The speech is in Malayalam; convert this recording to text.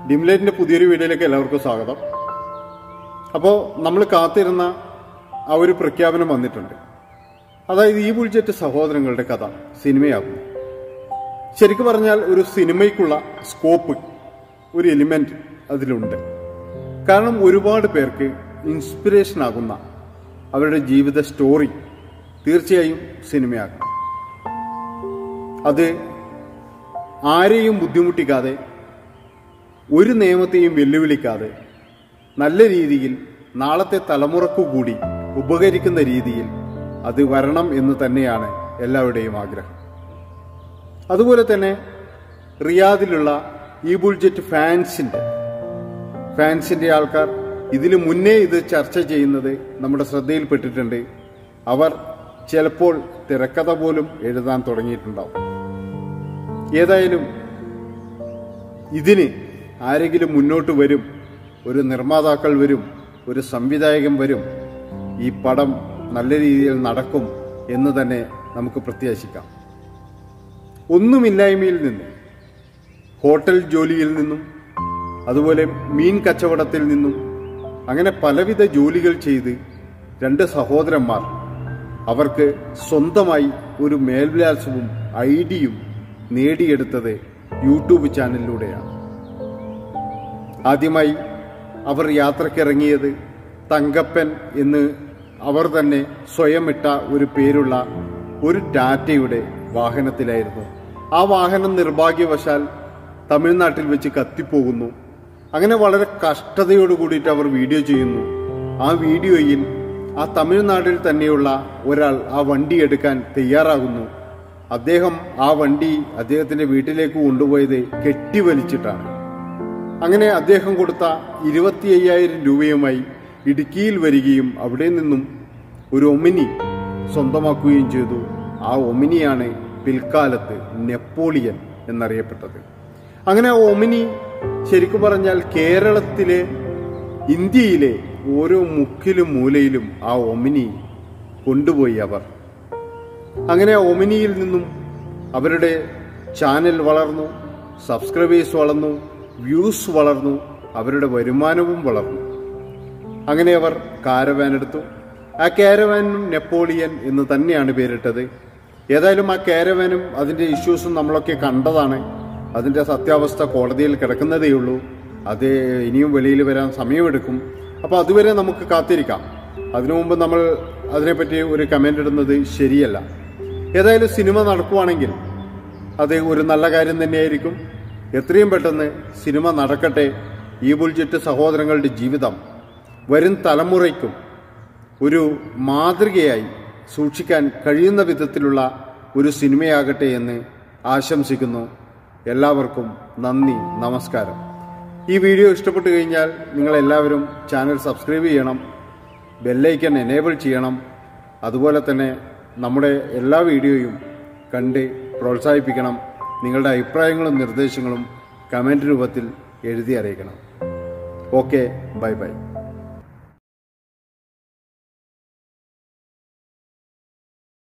ഡിംലൈറ്റിന്റെ പുതിയൊരു വീഡിയോയിലേക്ക് എല്ലാവർക്കും സ്വാഗതം അപ്പോൾ നമ്മൾ കാത്തിരുന്ന ആ ഒരു പ്രഖ്യാപനം വന്നിട്ടുണ്ട് അതായത് ഈ ബുൾജറ്റ് സഹോദരങ്ങളുടെ കഥ സിനിമയാകുന്നു ശരിക്കും പറഞ്ഞാൽ ഒരു സിനിമയ്ക്കുള്ള സ്കോപ്പ് ഒരു എലിമെന്റ് അതിലുണ്ട് കാരണം ഒരുപാട് പേർക്ക് ഇൻസ്പിറേഷൻ ആകുന്ന അവരുടെ ജീവിത സ്റ്റോറി തീർച്ചയായും സിനിമയാകും അത് ആരെയും ബുദ്ധിമുട്ടിക്കാതെ ഒരു നിയമത്തെയും വെല്ലുവിളിക്കാതെ നല്ല രീതിയിൽ നാളത്തെ തലമുറക്കു കൂടി ഉപകരിക്കുന്ന രീതിയിൽ അത് വരണം എന്ന് തന്നെയാണ് എല്ലാവരുടെയും ആഗ്രഹം അതുപോലെ തന്നെ റിയാദിലുള്ള ഈ ബുൾജറ്റ് ഫാൻസിന്റെ ഫാൻസിന്റെ ആൾക്കാർ ഇതിനു മുന്നേ ഇത് ചർച്ച ചെയ്യുന്നത് നമ്മുടെ ശ്രദ്ധയിൽപ്പെട്ടിട്ടുണ്ട് അവർ ചിലപ്പോൾ തിരക്കഥ പോലും എഴുതാൻ തുടങ്ങിയിട്ടുണ്ടാവും ഏതായാലും ഇതിന് ആരെങ്കിലും മുന്നോട്ട് വരും ഒരു നിർമ്മാതാക്കൾ വരും ഒരു സംവിധായകൻ വരും ഈ പടം നല്ല രീതിയിൽ നടക്കും എന്ന് തന്നെ നമുക്ക് പ്രത്യാശിക്കാം ഒന്നുമില്ലായ്മയിൽ നിന്ന് ഹോട്ടൽ ജോലിയിൽ നിന്നും അതുപോലെ മീൻ കച്ചവടത്തിൽ നിന്നും അങ്ങനെ പലവിധ ജോലികൾ ചെയ്ത് രണ്ട് സഹോദരന്മാർ അവർക്ക് സ്വന്തമായി ഒരു മേൽവിലാസവും ഐഡിയും നേടിയെടുത്തത് യൂട്യൂബ് ചാനലിലൂടെയാണ് ആദ്യമായി അവർ യാത്രക്കിറങ്ങിയത് തങ്കപ്പൻ എന്ന് അവർ തന്നെ സ്വയം ഇട്ട ഒരു പേരുള്ള ഒരു ടാറ്റയുടെ വാഹനത്തിലായിരുന്നു ആ വാഹനം നിർഭാഗ്യവശാൽ തമിഴ്നാട്ടിൽ വെച്ച് കത്തിപ്പോകുന്നു അങ്ങനെ വളരെ കഷ്ടതയോട് കൂടിയിട്ട് അവർ വീഡിയോ ചെയ്യുന്നു ആ വീഡിയോയിൽ ആ തമിഴ്നാട്ടിൽ തന്നെയുള്ള ഒരാൾ ആ വണ്ടി എടുക്കാൻ തയ്യാറാകുന്നു അദ്ദേഹം ആ വണ്ടി അദ്ദേഹത്തിന്റെ വീട്ടിലേക്ക് കൊണ്ടുപോയത് കെട്ടിവലിച്ചിട്ടാണ് അങ്ങനെ അദ്ദേഹം കൊടുത്ത ഇരുപത്തി അയ്യായിരം രൂപയുമായി ഇടുക്കിയിൽ വരികയും അവിടെ നിന്നും ഒരു ഒമിനി സ്വന്തമാക്കുകയും ചെയ്തു ആ ഒമിനിയാണ് പിൽക്കാലത്ത് നെപ്പോളിയൻ എന്നറിയപ്പെട്ടത് അങ്ങനെ ആ ഒമിനി ശരിക്കും പറഞ്ഞാൽ കേരളത്തിലെ ഇന്ത്യയിലെ ഓരോ മുക്കിലും മൂലയിലും ആ ഒമിനി കൊണ്ടുപോയി അവർ അങ്ങനെ ആ ഒമിനിയിൽ നിന്നും അവരുടെ ചാനൽ വളർന്നു സബ്സ്ക്രൈബേഴ്സ് വളർന്നു വ്യൂസ് വളർന്നു അവരുടെ വരുമാനവും വളർന്നു അങ്ങനെ അവർ കാരവാൻ എടുത്തു ആ കാരവാനും നെപ്പോളിയൻ എന്ന് തന്നെയാണ് പേരിട്ടത് ഏതായാലും ആ കാരവാനും അതിന്റെ ഇഷ്യൂസും നമ്മളൊക്കെ കണ്ടതാണ് അതിന്റെ സത്യാവസ്ഥ കോടതിയിൽ കിടക്കുന്നതേയുള്ളൂ അത് ഇനിയും വെളിയിൽ വരാൻ സമയമെടുക്കും അപ്പോൾ അതുവരെ നമുക്ക് കാത്തിരിക്കാം അതിനു മുമ്പ് നമ്മൾ അതിനെപ്പറ്റി ഒരു കമൻ്റ് ഇടുന്നത് ശരിയല്ല ഏതായാലും സിനിമ നടക്കുവാണെങ്കിൽ അത് ഒരു നല്ല കാര്യം തന്നെയായിരിക്കും എത്രയും പെട്ടെന്ന് സിനിമ നടക്കട്ടെ ഈ ബുൾജറ്റ് സഹോദരങ്ങളുടെ ജീവിതം വരും തലമുറയ്ക്കും ഒരു മാതൃകയായി സൂക്ഷിക്കാൻ കഴിയുന്ന വിധത്തിലുള്ള ഒരു സിനിമയാകട്ടെ എന്ന് ആശംസിക്കുന്നു എല്ലാവർക്കും നന്ദി നമസ്കാരം ഈ വീഡിയോ ഇഷ്ടപ്പെട്ടു കഴിഞ്ഞാൽ നിങ്ങൾ എല്ലാവരും ചാനൽ സബ്സ്ക്രൈബ് ചെയ്യണം ബെല്ലൈക്കൺ എനേബിൾ ചെയ്യണം അതുപോലെ തന്നെ നമ്മുടെ എല്ലാ വീഡിയോയും കണ്ട് പ്രോത്സാഹിപ്പിക്കണം നിങ്ങളുടെ അഭിപ്രായങ്ങളും നിർദ്ദേശങ്ങളും കമൻറ്റ് രൂപത്തിൽ എഴുതി അറിയിക്കണം ഓക്കെ ബൈ ബൈ